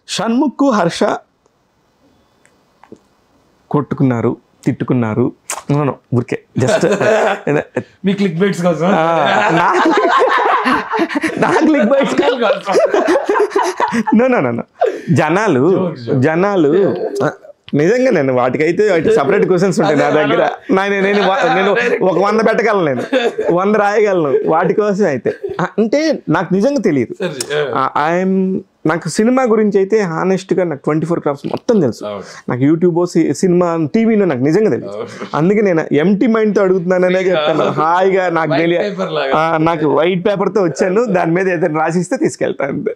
షణ్ముఖ్ హర్ష కొట్టుకున్నారు తిట్టుకున్నారు No, no, ఊరికే జస్ట్ మీ క్లిక్ బైట్స్ కోసం నాకు click baits no no no జనాలు జనాలు నిజంగా నేను వాటికైతే వాటి సపరేట్ క్వశ్చన్స్ ఉంటాయి నా దగ్గర నా- నేను నేను వా- నేను ఒక వంద పెట్టగలను నేను వంద రాయగలను వాటి కోసం అయితే ఆ, అంటే నాకు నిజంగా తెలియదు ఐఎమ్ నాకు సినిమా గురించి అయితే హానెస్ట్గా నాకు ట్వంటీ ఫోర్ క్రాఫ్ట్స్ మొత్తం తెలుసు నాకు యూట్యూబ్ సినిమా టీవీలో నాకు నిజంగా తెలియదు అందుకే నేను ఎంటీ మైండ్తో అడుగుతున్నాననే చెప్తాను హాయిగా నాకు తెలియ పేపర్ లాగా ఆ, నాకు వైట్ పేపర్తో వచ్చాను దాని మీద ఏదైనా రాసిస్తే తీసుకెళ్తాను అంతే.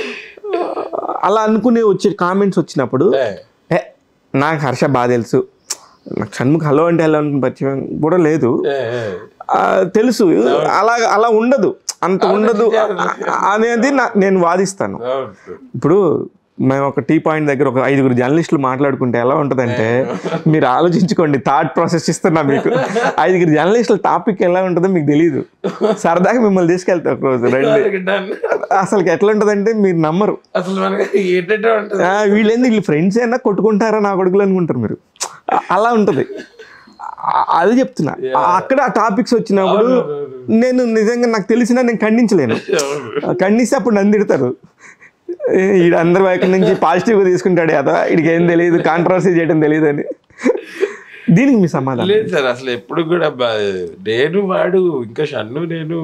అలా అనుకునే వచ్చే కామెంట్స్ వచ్చినప్పుడు ఏ, నాకు హర్ష బాగా తెలుసు నాకు షణ్ముఖ్ హలో అంటే హలో అని పరిచయం కూడా లేదు ఆ, తెలుసు అలా అలా ఉండదు అంత ఉండదు అనేది నా- నేను వాదిస్తాను ఇప్పుడు మేము ఒక టీ పాయింట్ దగ్గర ఒక ఐదుగురు జర్నలిస్టులు మాట్లాడుకుంటే ఎలా ఉంటుందంటే మీరు ఆలోచించుకోండి థాట్ ప్రాసెస్ ఇస్తున్నా మీకు ఐదుగురు జర్నలిస్టుల టాపిక్ ఎలా ఉంటుందో మీకు తెలియదు సరదాగా మిమ్మల్ని తీసుకెళ్తా ఒక రోజు రండి అసలు ఎట్లా ఉంటుందంటే మీరు నమ్మరు అసలు మనకి ఏంటంటే ఉంటుంది ఆ, వీళ్ళేంది వీళ్ళు ఫ్రెండ్స్ అయినా కొట్టుకుంటారా నా కొడుకులు అనుకుంటారు మీరు ఆ- అలా ఉంటుంది ఆ- అది చెప్తున్నా ఆ- అక్కడ ఆ టాపిక్స్ వచ్చినప్పుడు నేను నిజంగా నాకు తెలిసినా నేను ఖండించలేను ఆ, ఖండిస్తే అప్పుడు నన్ను తిడతారు ఏ, ఈడు అందరి వైపు నుంచి పాజిటివ్గా తీసుకుంటాడు కదా వీడికి ఏం తెలియదు కాంట్రవర్సీ చేయడం తెలియదు అని దీనికి మీ సమాధానం లేదు సార్ అసలు ఎప్పుడు కూడా బా- నేను వాడు ఇంకా షన్ను నేను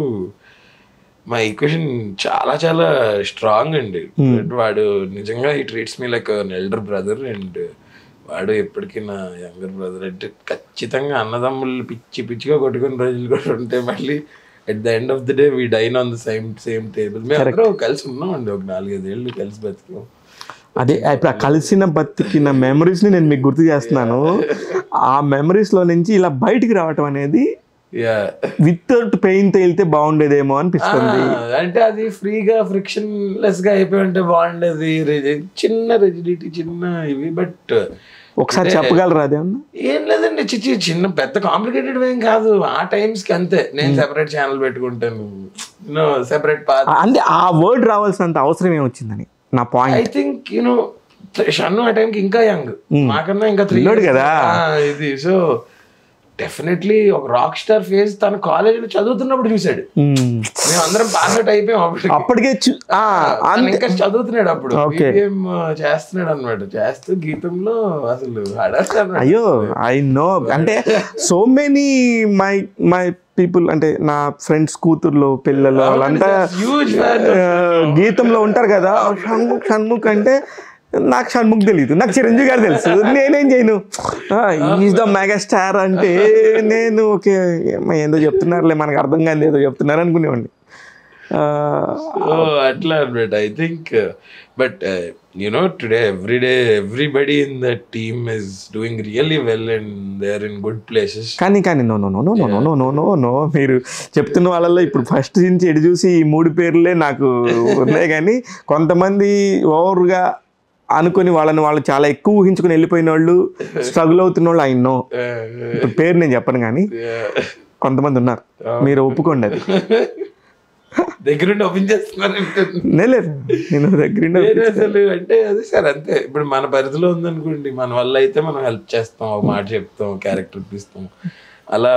మా ఈక్వేషన్ చాలా చాలా స్ట్రాంగ్ అండి వాడు నిజంగా ఈ treats me like elder brother and వాడు ఎప్పటికీ నా యంగర్ బ్రదర్ అంటే ఖచ్చితంగా అన్నదమ్ములు పిచ్చి పిచ్చిగా కొట్టుకున్న రోజులు కూడా ఉంటాయి మళ్ళీ at the end of the day we dine on the same same table మేము అందరూ కలిసి ఉన్నామండి ఒక నాలుగైదు ఏళ్ళు కలిసి బతికాం అదే ఇప్పుడు ఆ కలిసిన బతికిన మెమరీస్ని నేను మీకు గుర్తు చేస్తున్నాను ఆ మెమరీస్లో నుంచి ఇలా బయటికి రావటం అనేది యా వితౌట్ పెయిన్ తేలితే బాగుండేదేమో అనిపిస్తుంది అంటే అది ఫ్రీగా ఫ్రిక్షన్ లెస్ గా అయిపోయి ఉంటే బాగుండేది రి- చిన్న రెజిడిటీ చిన్న ఇవి బట్ ఒకసారి చెప్పగలరా అదేమన్నా ఏం లేదండి చిచ్చి చిన్న పెద్ద కాంప్లికేటెడ్ ఏం కాదు ఆ టైమ్స్ కి అంతే నేను సెపరేట్ ఛానల్ పెట్టుకుంటాను నో సెపరేట్ పాత్ ఆ- అంటే ఆ వర్డ్ రావాల్సినంత అవసరం ఏమొచ్చిందని నా I point think you know Shannu ఆ టైంకి ఇంకా యంగ్ మాకన్నా ఇంకా త్రీ పిల్లోడు కదా. ఇది సో డెఫినెట్లీ ఒక రాక్ స్టార్ ఫేజ్ తన కాలేజీలో చదువుతున్నప్పుడు చూసాడు మేము అందరం పాస్ అవుట్ అయిపోయాం అప్పటికి అప్పటికే చూ- ఆ, తను అంతే ఇంకా చదువుతున్నాడు అప్పుడు Okay. BBM చేస్తున్నాడు అనమాట చేస్తూ గీతంలో అసలు హడాస్తాడు అయ్యో ఐ నో అంటే so many my my people అంటే నా ఫ్రెండ్స్ కూతుర్లు పిల్లలు వాళ్ళంతా హ్యూజ్ ఫ్యాన్ ఆ, గీతంలో ఉంటారు కదా షణ్ముఖ్ షణ్ముఖ్ అంటే నాకు షణ్ముఖ్ తెలియదు నాకు చిరంజీవి గారు తెలుసు నేనేం చేయను ఈజ్ ద మెగా స్టార్ అంటే నేను ఓకే ఏమ్మా ఏందో చెప్తున్నారులే మనకు అర్థం కాదు ఏదో చెప్తున్నారు అనుకునేవాడిని ఆ, సో అట్లా అనమాట I think but you know today every day everybody in the team is doing really well and they are in good places కానీ కానీ no no no no no no no no no no మీరు చెప్తున్న వాళ్ళల్లో ఇప్పుడు first నుంచి ఎడు చూసి ఈ మూడు పేర్లే నాకు ఉన్నాయి కానీ కొంతమంది ఓవర్గా అనుకుని వాళ్ళని వాళ్ళు చాలా ఎక్కువ ఊహించుకుని వెళ్ళిపోయిన వాళ్ళు స్ట్రగుల్ అవుతున్న వాళ్ళు ఆయన నో ఇప్పుడు పేరు నేను చెప్పను కానీ కొంతమంది ఉన్నారు మీరు ఒప్పుకోండి అది దగ్గరుండి ఓపెన్ చేస్తున్నారు నేలేదు నేను దగ్గర నేను అసలు అంటే అదే సార్ అంతే ఇప్పుడు మన పరిధిలో ఉందనుకోండి మన వల్ల అయితే మనం హెల్ప్ చేస్తాం ఒక మాట చెప్తాం క్యారెక్టర్ ఇప్పిస్తాం అలా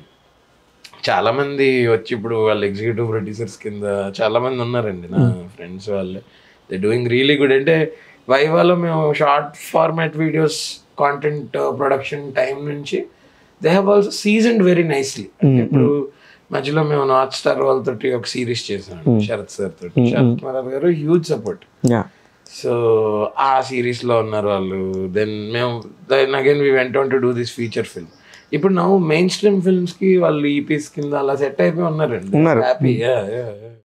చాలా మంది వచ్చి ఇప్పుడు వాళ్ళ ఎగ్జిక్యూటివ్ ప్రొడ్యూసర్స్ కింద చాలా మంది ఉన్నారండి నా ఫ్రెండ్స్ వాళ్ళే దే డూయింగ్ రియలీ గుడ్ అంటే వైవాలో మేము short format videos content production time నుంచి they have also seasoned very nicely అంటే ఇప్పుడు మధ్యలో మేము నార్త్ స్టార్ వాళ్ళతోటి ఒక సిరీస్ చేసాం శరత్ సార్ తోటి Sharath Marar garu huge support ya so ఆ సిరీస్ లో ఉన్నారు వాళ్ళు దెన్ మేము then again we went to do this feature film ఇప్పుడు ನಾವು మెయిన్ స్ట్రీమ్ ఫిల్మ్స్ కి వాళ్ళు ఈపీస్ కింద అలా సెట్ అయిపోయి ఉన్నారండి ఉన్నారు. హ్యాపీ